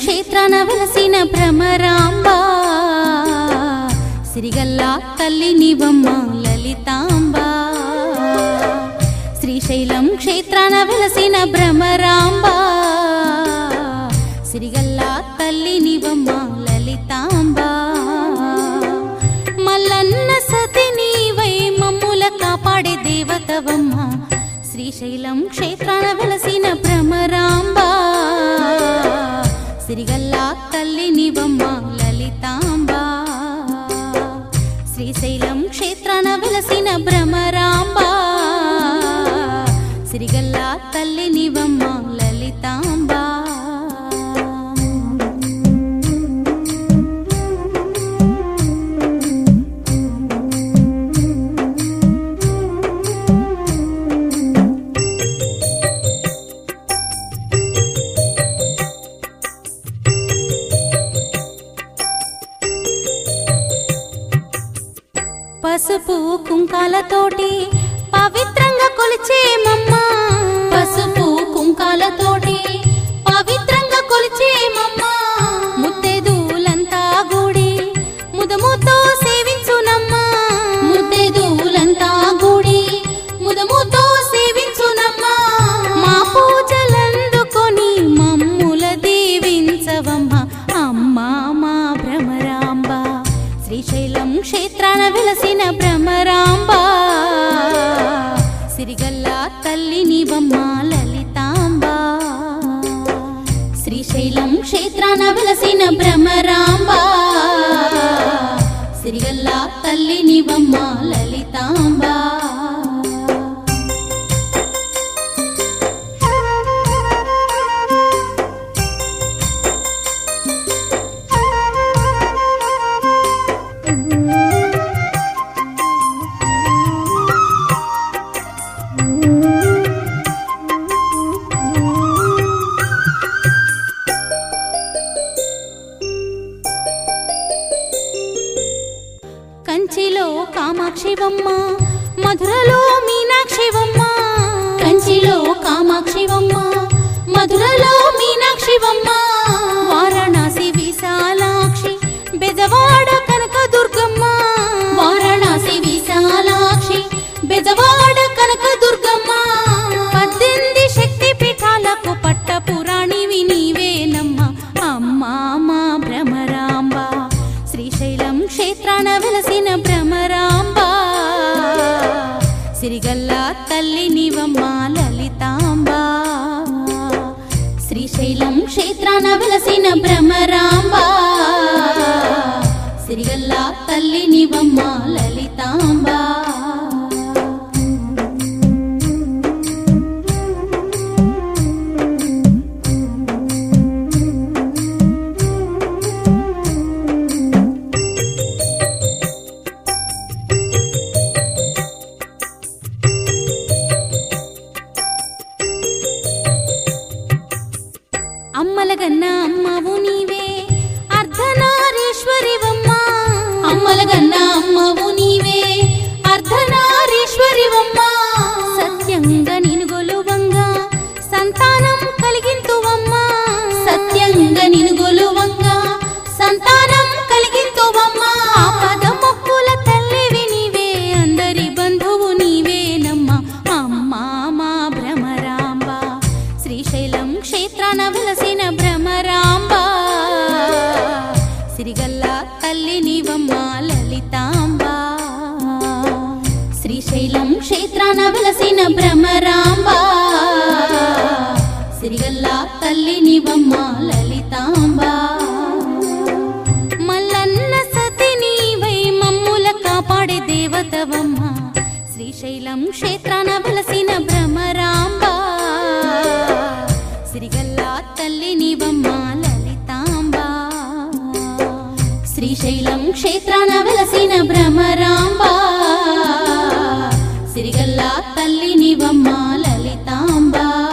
క్షేత్రాన వెలసిన భ్రమరాంబ సిరిగల్లా తల్లి నివమ్మ లలితాంబ శ్రీశైలం క్షేత్రాన వెలసిన భ్రమరాంబ సిరిగల్లా తల్లి నివమ్మ లలితాంబ మల్లన్న సతి నీవై మమ్ముల కాపాడే దేవతవమ్మ శ్రీశైలం క్షేత్రాన వెలసిన భ్రమరాంబ సిరిగల్లా తల్లి నివమ్మ లలితాంబ శ్రీశైలం క్షేత్రాన వెలసిన భ్రమరాంబ సిరిగల్లా తల్లి నివమ్మ లలితాంబ పసుపు కుంకాలతోటి పవిత్రంగా కొలిచేమమ్మ పసుపు కుంకాలతోటి పవిత్రంగా కొలిచేమమ్మ ముత్తెదులంతా గుడి ముదముతో సేవించునమ్మ ముత్తెదులంతా గుడి ముదముతో సేవించునమ్మ మా పూజలందుకొని మమ్ముల దీవించవమ్మ అమ్మా మా భ్రమరాంబ శ్రీశైలం క్షేత్రాన వెలసిన భ్రమరాంబ సిరిగల్లా తల్లి నివమ్మ లలితాంబ శ్రీశైలం క్షేత్రాన వెలసిన భ్రమరాంబ సిరిగల్లా తల్లి నివమ్మ లలితాంబ కంచిలో కామాక్షివమ్మ మధురలో మీనాక్షివమ్మ కంచిలో కామాక్షివమ్మ మధురలో మీనాక్షివమ్మ వారణాసి విశాలాక్షి బెజవాడ కనక దుర్గమ్మ వారణాసి విశాలాక్షి బెజవాడ కనక దుర్గమ్మ పద్దెనిమిది శక్తి పీఠాలకు పట్ట పురాణివి నీవేనమ్మ అమ్మా మా భ్రమరాంబ శ్రీశైలం క్షేత్రాన వెలసిన భ్రమరాంబ సిరిగల్లా తల్లి నివమ్మ లలితాంబ శ్రీశైలం క్షేత్రాన వెలసిన భ్రమరాంబ సిరిగల్లా తల్లి నివమ్మ లలితాంబ అమ్మలగన్న అమ్మవు నీవే అర్ధనారీశ్వరివమ్మ అమ్మలగన్న అమ్మవు నీవే అర్ధనారీశ్వరివమ్మ సత్యంగా నిన్ను గొలువంగా సంతానం కలిగింతువమ్మ సత్యంగా నిన్ను గొలువంగా సంతానం కలిగింతువమ్మ ఆపద మొక్కుల తల్లివి నీవే అందరి బంధువు నీవేనమ్మ అమ్మా మా భ్రమరాంబ శ్రీశైలం క్షేత్రాన వెలసిన భ్రమరాంబ సిరిగల్లా తల్లి నివమ్మ లలితాంబ శ్రీశైలం క్షేత్రాన వెలసిన భ్రమరాంబ సిరిగల్లా తల్లి నివమ్మ లలితాంబ మల్లన్న సతి నీవై మమ్ముల కాపాడే దేవతవమ్మ శ్రీశైలం క్షేత్రాన వెలసిన భ్రమరాంబ సిరిగల్లా తల్లి నివమ్మ లలితాంబ శ్రీశైలం క్షేత్రాన వెలసిన భ్రమరాంబ సిరిగల్లా తల్లి నివమ్మ లలితాంబ